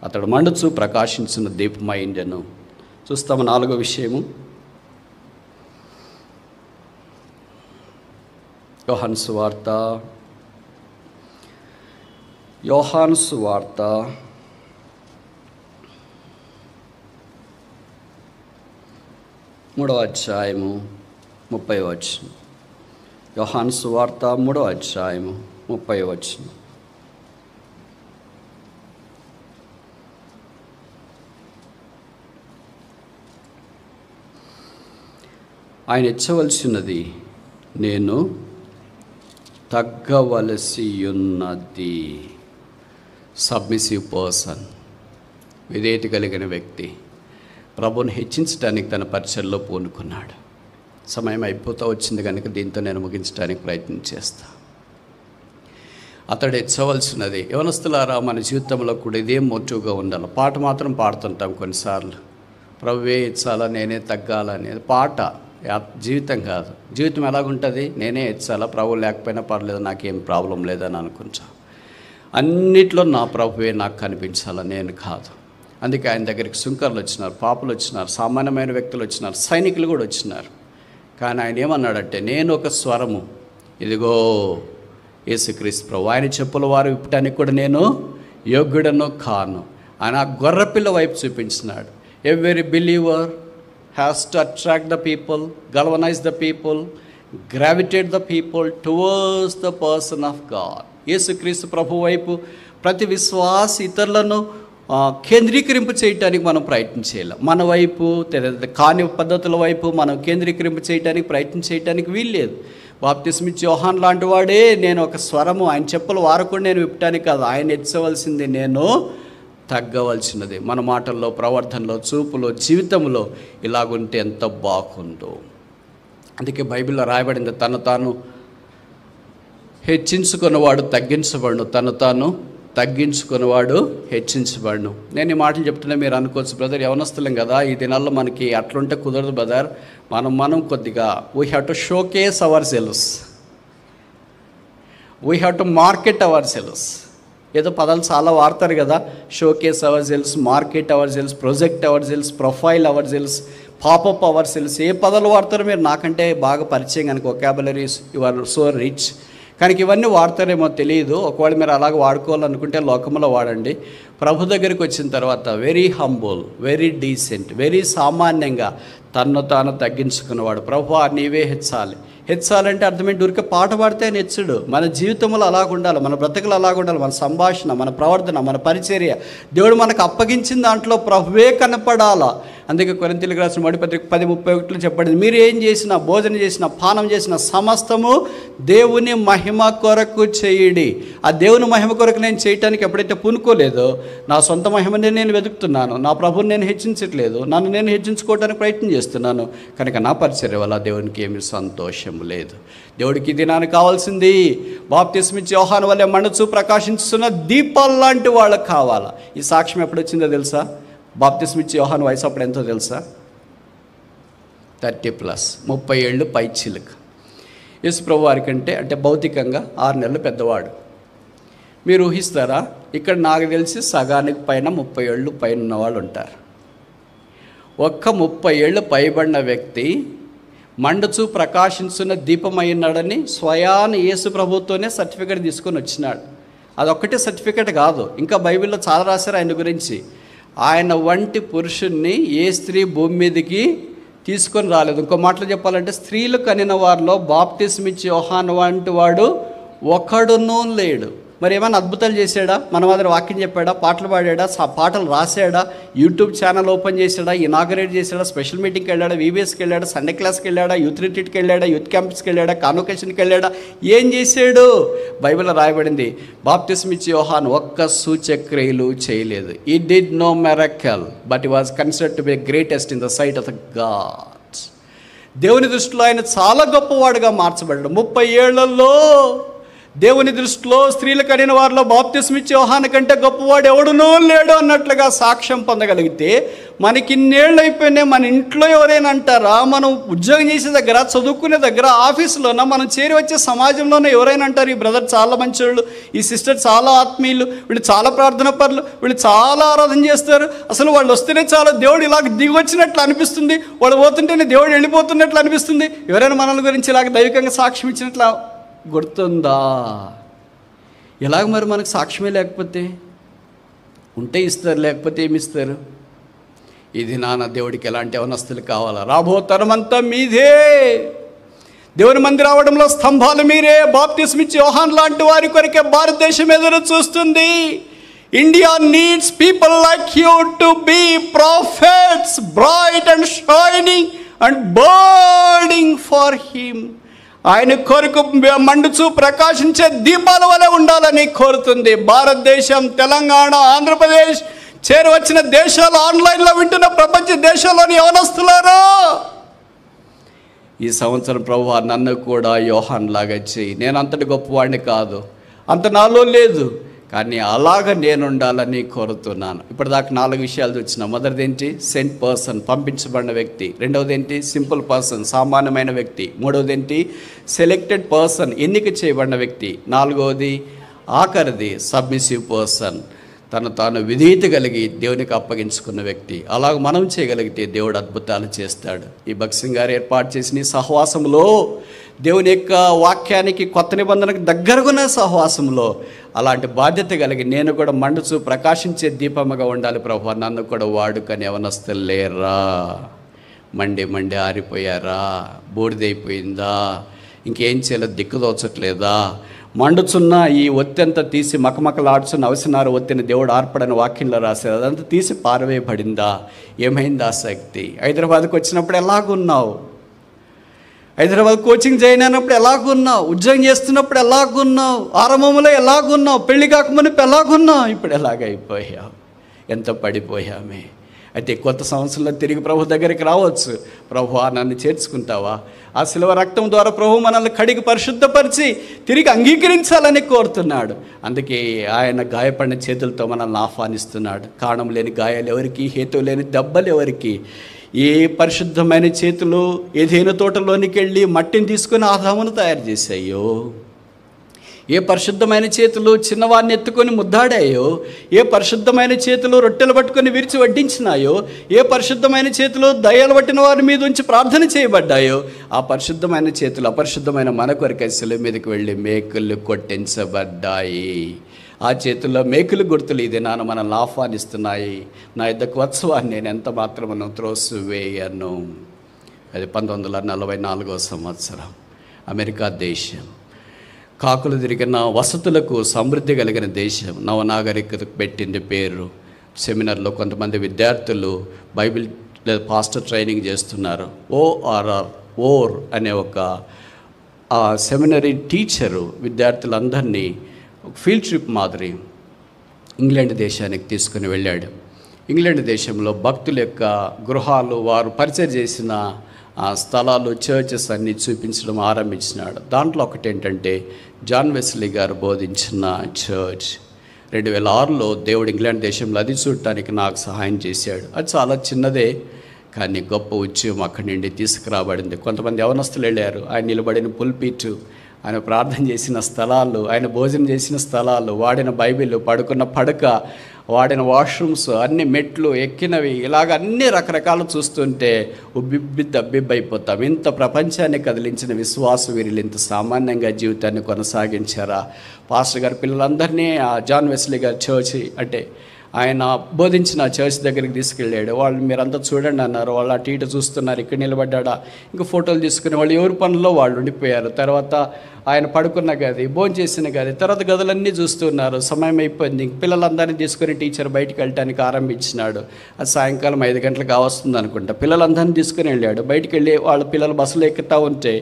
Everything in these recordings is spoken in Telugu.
అతడు మండుచు ప్రకాశించిన దీపమైండెను చూస్తాము నాలుగో విషయము యోహాను సువార్త యోహాను సువార్త మూడవ అధ్యాయము ముప్పై వచ్చిన యోహాను సువార్త మూడవ అధ్యాయము ముప్పై వచ్చిన ఆయన ఇచ్చవలసినది నేను తగ్గవలసి ఉన్నది సబ్మిసివ్ పర్సన్ విధేయత కలిగిన వ్యక్తి ప్రభుని హెచ్చించడానికి తన పరిచయలో పూనుకున్నాడు సమయం అయిపోతూ వచ్చింది కనుక దీంతో నేను ముగించడానికి ప్రయత్నం చేస్తా అతడు ఎచ్చవలసినది యవనస్తులారా మన జీవితంలో కూడా ఇదే మోటుగా ఉండాలి పాట మాత్రం పాడుతుంటాం కొన్నిసార్లు ప్రభువే ఎచ్చాలా నేనే తగ్గాలని అది పాట యా- జీవితం కాదు జీవితం ఎలాగుంటుంది నేనే ఎచ్చాలా ప్రభు లేకపోయినా పర్లేదు నాకేం ప్రాబ్లం లేదని అనుకుంటా అన్నిట్లో నా ప్రభువే నాకు కనిపించాలా నేను కాదు అందుకే ఆయన దగ్గరికి సుంకర్లు వచ్చినారు పాపులు వచ్చినారు సామాన్యమైన వ్యక్తులు వచ్చినారు సైనికులు కూడా వచ్చినారు కానీ ఆయన ఏమన్నాడంటే నేను ఒక స్వరము ఇదిగో యేసుక్రీస్తు ప్రభు ఆయన చెప్పుల వారు విప్పటానికి కూడా నేను యోగ్యుడను కాను ఆయన ఆ గొర్రెపిల్ల వైపు చూపించినాడు every believer has to attract the people galvanize the people gravitate the people towards the person of God Yesu Kristu ప్రభు వైపు ప్రతి విశ్వాస ఇతరులను ఆ, కేంద్రీకరింపు చేయటానికి మనం ప్రయత్నం చేయాలి మన వైపు తెర- కాని పద్ధతుల వైపు మనం కేంద్రీకరింపు చేయడానికి ప్రయత్నం చేయడానికి వీల్లేదు బాప్తిస్మిచ్ యోహాన్ లాంటి వాడే నేను ఒక స్వరము ఆయన చెప్పులు వారకుండా నేను విప్పటానికి కాదు ఆయన ఎచ్చవలసింది నేను తగ్గవలసినది మన మాటల్లో ప్రవర్తనలో చూపులో జీవితంలో ఇలాగుంటే ఎంత బాగుందో అందుకే బైబిల్లో రాయబడింది తను తాను హెచ్చించుకున్నవాడు తగ్గించబడును తను తాను తగ్గించుకున్నవాడు హెచ్చించబడును నేను ఈ మాటలు చెప్తున్నా మీరు అనుకోవచ్చు బ్రదర్ యవనస్తులం కదా ఈ దినాల్లో మనకి అట్లుంటే కుదరదు బ్రదర్ మనం మనం కొద్దిగా we have to showcase our selves we have to market our selves ఏదో పదాలు చాలా వాడతారు కదా showcase our selves market our selves project our selves profile our selves pop up our selves ఏ పదాలు వాడతారో మీరు నాకంటే బాగా పరిచయం కనుక vocabularies you are so rich కానీ ఇవన్నీ వాడతారేమో తెలియదు ఒకవేళ మీరు అలాగ వాడుకోవాలనుకుంటే లోకంలో వాడండి ప్రభు దగ్గరికి వచ్చిన తర్వాత very humble very decent very సామాన్యంగా తన్ను తాను తగ్గించుకున్నవాడు ప్రభు నీవే హెచ్చాలి హెచ్చాలంటే అర్థమేంటి ఊరికే పాట పాడితే ఆయన హెచ్చుడు మన జీవితంలో అలాగ ఉండాలి మన బ్రతుకులు అలాగ ఉండాలి మన సంభాషణ మన ప్రవర్తన మన పరిచర్య దేవుడు మనకు అప్పగించిన దాంట్లో ప్రభువే కనపడాలా అందుకే కొరింతలకు రాసిన మొదటి పత్రిక పది ముప్పై ఒకటిలో చెప్పబడింది మీరు ఏం చేసినా భోజనం చేసినా పానం చేసిన సమస్తము దేవుని మహిమ కొరకు చేయుడి ఆ దేవుని మహిమ కొరకు నేను చేయటానికి ఎప్పుడైతే పూనుకోలేదో నా సొంత మహిమని నేను వెతుకుతున్నాను నా ప్రభుని నేను హెచ్చించట్లేదు నన్ను నేను హెచ్చించుకోవడానికి ప్రయత్నం చేస్తున్నాను కనుక నా పరిచర్య వల్ల దేవునికి ఏమి సంతోషం లేదు దేవుడికి ఈ దినానికి కావాల్సింది బాప్తిస్మిచ్చి యోహాను వల్లే మనసు ప్రకాశించుతున్న దీపాలు లాంటి వాళ్ళకి కావాలా ఈ సాక్ష్యం ఎప్పుడు వచ్చిందో తెలుసా బాప్తిస్మిచ్చి యోహాను వయసు అప్పుడు ఎంతో తెలుసా థర్టీ ప్లస్ ముప్పై ఏళ్ళు పై చిలుక యేసు ప్రభు వారి కంటే అంటే భౌతికంగా ఆరు నెలలు పెద్దవాడు మీరు ఊహిస్తారా ఇక్కడ నాకు తెలిసి సగానికి పైన ముప్పై ఏళ్ళు పైన ఉన్నవాళ్ళు ఉంటారు ఒక్క ముప్పై ఏళ్ళు పైబడిన వ్యక్తి మండుచు ప్రకాశించున్న దీపమైనాడని స్వయాన యేసు ప్రభుతోనే సర్టిఫికేట్ తీసుకొని వచ్చినాడు అదొక్కటే సర్టిఫికేట్ కాదు ఇంకా బైబిల్లో చాలా రాశారు ఆయన గురించి ఆయన వంటి పురుషుణ్ణి ఏ స్త్రీ భూమి మీదకి తీసుకొని రాలేదు ఇంకో మాటలు చెప్పాలంటే స్త్రీలు కనిన వారిలో బాప్తిస్మిచ్చి యోహాన్ వంటి వాడు ఒకడునూ లేడు మరి ఏమైనా అద్భుతాలు చేశాడా మన మాదిరి వాక్యం చెప్పాడా పాటలు పాడాడా సా పాటలు రాశాడా యూట్యూబ్ ఛానల్ ఓపెన్ చేశాడా ఇనాగరేట్ చేశాడా స్పెషల్ మీటింగ్కి వెళ్ళాడా వీబీఎస్కి వెళ్ళాడా సండే క్లాస్కి వెళ్ళాడా యూత్ రిట్రీట్కి వెళ్ళాడా యూత్ క్యాంప్స్కి వెళ్ళాడా కాన్వకేషన్కి వెళ్ళాడా ఏం చేశాడు బైబిల్లో రాయబడింది బాప్తిస్మ్ ఇచ్చి యోహాన్ ఒక్క సూచక్రియలు చేయలేదు he did no miracle but he was consider to be greatest in the sight of the God దేవుని దృష్టిలో ఆయన చాలా గొప్పవాడుగా మార్చబడ్డాడు ముప్పై ఏళ్లలో దేవుని దృష్టిలో స్త్రీలు కడిన వారిలో బాప్తిస్మిచ్చి యోహాన కంటే గొప్పవాడు ఎవడునూ లేడు అన్నట్లుగా సాక్ష్యం పొందగలిగితే మనకి ఇన్నేళ్ళు అయిపోయినాయి మన ఇంట్లో ఎవరైనా అంటారా మనం ఉద్యోగం చేసే దగ్గర చదువుకునే దగ్గర ఆఫీసులోన మనం చేరి వచ్చే సమాజంలోనే ఎవరైనా అంటారు ఈ బ్రదర్ చాలా మంచోళ్ళు ఈ సిస్టర్ చాలా ఆత్మీయులు వీళ్ళు చాలా ప్రార్థన పరులు వీళ్ళు చాలా ఆరాధన చేస్తారు అసలు వాళ్ళు వస్తేనే చాలా దేవుడు ఇలాగ దిగి వచ్చినట్లు అనిపిస్తుంది వాళ్ళు పోతుంటేనే దేవుడు వెళ్ళిపోతున్నట్లు అనిపిస్తుంది ఎవరైనా మనల గురించి ఇలాగ దైవికంగా సాక్ష్యం ఇచ్చినట్లు గుర్తుందా ఎలాగ మరి మనకు సాక్ష్యమే లేకపోతే ఉంటే ఇస్తారు లేకపోతే ఏమి ఇస్తారు ఇది నాన్న దేవుడికి ఎలాంటి అవనస్తులు కావాలా రాబో తరమంతా మీదే దేవుని మంది రావడంలో స్తంభాలు మీరే బాప్తిస్మిచ్చి యోహాన్ లాంటి వారి కొరికే భారతదేశం ఎదురు చూస్తుంది India needs people like you to be prophets bright and shining and burning for him ఆయన కొరకు మండుచు ప్రకాశించే దీపాల వలె ఉండాలని కోరుతుంది భారతదేశం తెలంగాణ ఆంధ్రప్రదేశ్ చేరువచ్చిన దేశాలు ఆన్లైన్లో వింటున్న ప్రపంచ దేశాల్లోని యవనస్తులారా ఈ సంవత్సరం ప్రభు నన్ను కూడా యోహాన్ లాగా చేయి నేను అంతటి గొప్పవాడిని కాదు అంత నాలో లేదు కానీ అలాగ నేను ఉండాలని కోరుతున్నాను ఇప్పటిదాకా నాలుగు విషయాలు వచ్చిన మొదటిది ఏంటి సెంట్ పర్సన్ పంపించబడిన వ్యక్తి రెండవది ఏంటి సింపుల్ పర్సన్ సామాన్యమైన వ్యక్తి మూడవది ఏంటి సెలెక్టెడ్ పర్సన్ ఎన్నిక చేయబడిన వ్యక్తి నాలుగవది ఆఖరిది సబ్మిసివ్ పర్సన్ తను తాను విధేయత కలిగి దేవునికి అప్పగించుకున్న వ్యక్తి అలాగ మనం చేయగలిగితే దేవుడు అద్భుతాలు చేస్తాడు ఈ భక్సింగ్ గారు ఏర్పాటు చేసిన ఈ సహవాసంలో దేవుని యొక్క వాక్యానికి కొత్త నిబంధనకు దగ్గరగున్న సహవాసంలో అలాంటి బాధ్యత కలిగి నేను కూడా మండుచు ప్రకాశించే దీపముగా ఉండాలి ప్రభు నన్ను కూడా వాడుకని ఎవనస్తలు లేరా మండి మండి ఆరిపోయారా బూడిదైపోయిందా ఇంకేం చేయాలో దిక్కుదోచట్లేదా మండుచున్న ఈ ఒత్తి అంతా తీసి మకమకలాడుచున్న అవసనారు ఒత్తిని దేవుడు ఆర్పడని వాక్యంలో రాశారు అదంతా తీసి పారవేయబడిందా ఏమైందా శక్తి హైదరాబాద్కి వచ్చినప్పుడు ఎలాగున్నావు హైదరాబాద్ కోచింగ్ జాయిన్ అయినప్పుడు ఎలాగున్నావు ఉద్యోగం చేస్తున్నప్పుడు ఎలాగున్నావు ఆరంభంలో ఎలాగున్నావు పెళ్లి కాకమునిపు ఎలాగున్నావు ఇప్పుడు ఎలాగైపోయావు ఎంత పడిపోయామే అయితే కొత్త సంవత్సరంలో తిరిగి ప్రభు దగ్గరికి రావచ్చు ప్రభు నన్ను చేర్చుకుంటావా ఆ శిలువ రక్తం ద్వారా ప్రభు మనల్ని కడిగి పరిశుద్ధపరిచి తిరిగి అంగీకరించాలని కోరుతున్నాడు అందుకే ఆయన గాయపడిన చేతులతో మనల్ని ఆహ్వానిస్తున్నాడు కారణం లేని గాయాలు ఎవరికి హేతు లేని దెబ్బలు ఎవరికి ఏ పరిశుద్ధమైన చేతులు ఏదైనా తోటలోనికి వెళ్ళి మట్టిని తీసుకొని ఆదామును తయారు చేశాయో ఏ పరిశుద్ధమైన చేతులు చిన్నవాడిని ఎత్తుకొని ముద్దాడాయో ఏ పరిశుద్ధమైన చేతులు రొట్టెలు పట్టుకొని విరిచి వడ్డించినాయో ఏ పరిశుద్ధమైన చేతులు దయ్యాలు పట్టిన వారి మీద ఉంచి ప్రార్థన చేయబడ్డాయో ఆ పరిశుద్ధమైన చేతులు అపరిశుద్ధమైన మన కొరకై శిలువ మీదకి వెళ్ళి మేకులు కొట్టించబడ్డాయి ఆ చేతుల్లో మేకులు గుర్తులు ఇది నాన్న మనల్ని ఆహ్వానిస్తున్నాయి నా ఇద్దరు వత్సవాన్ని నేను ఎంత మాత్రమును త్రోసివేయను అది పంతొమ్మిది వందల నలభై నాలుగో సంవత్సరం అమెరికా దేశం కాకులు తిరిగిన వసతులకు సమృద్ధి కలిగిన దేశం నవనాగరికతకు పెట్టింది పేరు సెమినార్లో కొంతమంది విద్యార్థులు బైబిల్ లేదా పాస్టర్ ట్రైనింగ్ చేస్తున్నారు ఓఆర్ఆర్ ఓర్ అనే ఒక ఆ సెమినరీ టీచరు విద్యార్థులందరినీ ఒక ఫీల్డ్ ట్రిప్ మాదిరి ఇంగ్లాండ్ దేశానికి తీసుకుని వెళ్ళాడు ఇంగ్లాండ్ దేశంలో భక్తుల యొక్క గృహాలు వారు పరిచయం చేసిన ఆ స్థలాలు చర్చెస్ అన్నీ చూపించడం ఆరంభించినాడు దాంట్లో ఒకటి ఏంటంటే జాన్ వెస్లీ గారు బోధించిన చర్చ్ రెండు వేల ఆరులో దేవుడు ఇంగ్లాండ్ దేశంలో అది చూడటానికి నాకు సహాయం చేశాడు అది చాలా చిన్నదే కానీ గొప్ప ఉద్యమం అక్కడి నుండి తీసుకురాబడింది కొంతమంది యవనస్తులు వెళ్ళారు ఆయన నిలబడిన పుల్పీటు ఆయన ప్రార్థన చేసిన స్థలాలు ఆయన భోజనం చేసిన స్థలాలు వాడిన బైబిల్ పడుకున్న పడక వాడిన వాష్రూమ్స్ అన్ని మెట్లు ఎక్కినవి ఇలాగ అన్ని రకరకాలు చూస్తుంటే ఉబ్బిబ్బి తబ్బిబ్బైపోతాం ఇంత ప్రపంచాన్ని కదిలించిన విశ్వాస వీరులు ఇంత సామాన్యంగా జీవితాన్ని కొనసాగించారా పాస్టర్ గారి పిల్లలందరినీ ఆ జాన్ వెస్లీ గారి చర్చి అంటే ఆయన బోధించిన చర్చ్ దగ్గరికి తీసుకెళ్ళాడు వాళ్ళు మీరంతా చూడండి అన్నారు వాళ్ళు అటు ఇటు చూస్తున్నారు ఇక్కడ నిలబడ్డా ఇంకా ఫోటోలు తీసుకుని వాళ్ళు ఎవరి పనుల్లో వాళ్ళు ఉండిపోయారు తర్వాత ఆయన పడుకున్న గది భోజనం చేసిన గది తర్వాత గదులన్నీ చూస్తున్నారు సమయం అయిపోయింది ఇంక పిల్లలందరినీ తీసుకుని టీచర్ బయటికి వెళ్ళటానికి ఆరంభించినాడు అది సాయంకాలం ఐదు గంటలకు వస్తుంది అనుకుంటా పిల్లలందరినీ తీసుకుని వెళ్ళాడు బయటికి వెళ్ళి వాళ్ళ పిల్లలు బస్సులో ఎక్కుతా ఉంటే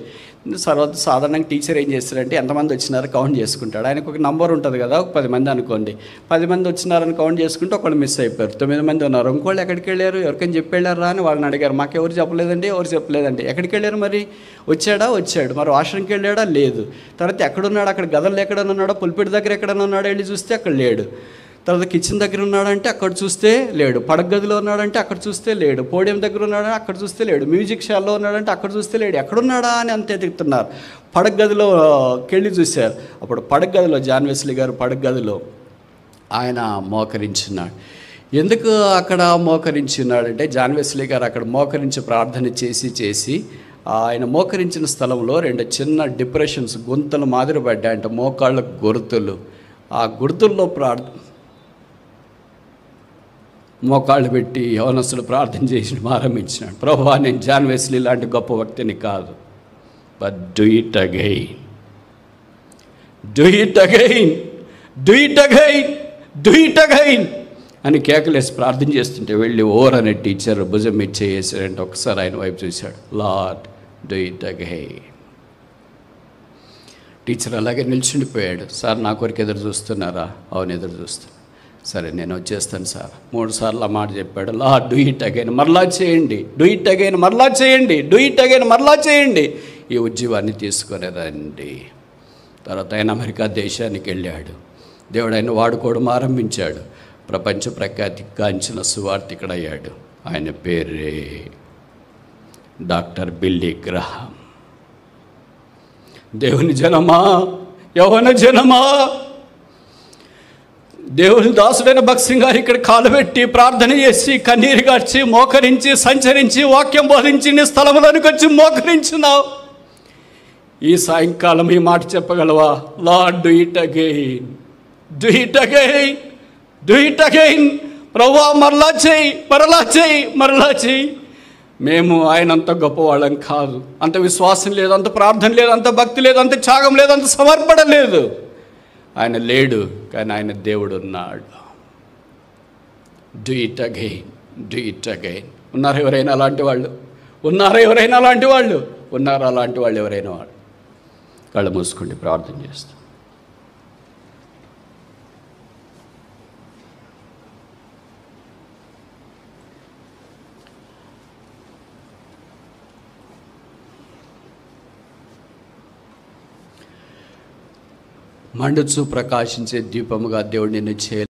తర్వాత సాధారణంగా టీచర్ ఏం చేస్తారంటే ఎంతమంది వచ్చినారో కౌంట్ చేసుకుంటాడు ఆయనకు ఒక నంబర్ ఉంటుంది కదా ఒక పది మంది అనుకోండి పది మంది వచ్చినారని కౌంట్ చేసుకుంటే ఒకళ్ళు మిస్ అయిపోయారు తొమ్మిది మంది ఉన్నారు ఇంకోళ్ళు ఎక్కడికి వెళ్ళారు ఎవరికైనా చెప్పి వెళ్ళారా అని వాళ్ళని అడిగారు మాకు ఎవరు చెప్పలేదండి ఎవరు చెప్పలేదండి ఎక్కడికి వెళ్ళారు మరి వచ్చాడా వచ్చాడు మరి వాష్రూమ్కి వెళ్ళాడా లేదు తర్వాత ఎక్కడున్నాడు అక్కడ గదల్లో ఎక్కడన్నా ఉన్నాడో పులిపిడి దగ్గర ఎక్కడన్నా ఉన్నాడో వెళ్ళి చూస్తే అక్కడ లేడు తర్వాత కిచెన్ దగ్గర ఉన్నాడంటే అక్కడ చూస్తే లేడు పడక గదిలో ఉన్నాడంటే అక్కడ చూస్తే లేడు పోడియం దగ్గర ఉన్నాడంటే అక్కడ చూస్తే లేడు మ్యూజిక్ షాల్లో ఉన్నాడంటే అక్కడ చూస్తే లేడు ఎక్కడున్నాడా అని అంతే ఎదుగుతున్నారు పడక గదిలో కెళ్ళి చూశారు అప్పుడు పడక గదిలో జాన్ వెస్లీ గారు పడక గదిలో ఆయన మోకరించున్నాడు ఎందుకు అక్కడ మోకరించున్నాడంటే జాన్ వెస్లీ గారు అక్కడ మోకరించి ప్రార్థన చేసి చేసి ఆయన మోకరించిన స్థలంలో రెండు చిన్న డిప్రెషన్స్ గుంతలు మాదిరి పడ్డాయంట మోకాళ్ళ గుర్తులు ఆ గుర్తుల్లో ప్రార్థన మోకాళ్ళు పెట్టి యవనస్తులు ప్రార్థన చేసి ఆరంభించినాడు ప్రభా నేను జాన్ వెస్లీ లాంటి గొప్ప వ్యక్తిని కాదు but do it again do it again do it again do it again అని కేకలేసి ప్రార్థన చేస్తుంటే వెళ్ళి ఓర్ అనే టీచర్ భుజం మీద చేసాడంటే ఒకసారి ఆయన వైపు చూశాడు Lord do it again teacher అలాగే నిల్చుండిపోయాడు సార్ నా కొరకు ఎదురు చూస్తున్నారా అవును ఎదురు చూస్తున్నా సరే నేను వచ్చేస్తాను సార్ మూడు సార్లు ఆ మాట చెప్పాడు లా డూ ఇట్ అగైన్ మరలా చేయండి డూ ఇట్ అగైన్ మరలా చేయండి డూ ఇట్ అగైన్ మరలా చేయండి ఈ ఉద్యమాన్ని తీసుకొని రండి తర్వాత ఆయన అమెరికా దేశానికి వెళ్ళాడు దేవుడు ఆయన వాడుకోవడం ఆరంభించాడు ప్రపంచ ప్రఖ్యాతి గాంచిన సువార్థికుడయ్యాడు ఆయన పేరే డాక్టర్ బిల్లీ గ్రహం దేవుని జనమా యవన జనమా దేవుని దాసుడైన భక్సింగ్ గారు ఇక్కడ కాలు పెట్టి ప్రార్థన చేసి కన్నీరు గార్చి మోకరించి సంచరించి వాక్యం బోధించి నీ స్థలంలోనికి వచ్చి మోకరించున్నావు ఈ సాయంకాలం ఈ మాట చెప్పగలవా Lord do it again do it again do it again ప్రభా మరలా చేయి మరలా చేయి మరలా చేయి మేము ఆయన అంత గొప్పవాళ్ళం కాదు అంత విశ్వాసం లేదు అంత ప్రార్థన లేదు అంత భక్తి లేదు అంత త్యాగం లేదు అంత సమర్పణ లేదు ఆయన లేడు కానీ ఆయన దేవుడు ఉన్నాడు do it again do it again ఉన్నారు ఎవరైనా అలాంటి వాళ్ళు ఉన్నారా ఎవరైనా అలాంటి వాళ్ళు ఉన్నారా అలాంటి వాళ్ళు ఎవరైనా వాళ్ళు కళ్ళు మూసుకుండి ప్రార్థన చేస్తాం మండుచు ప్రకాశించే దీపముగా దేవుడు నిన్ను చేయ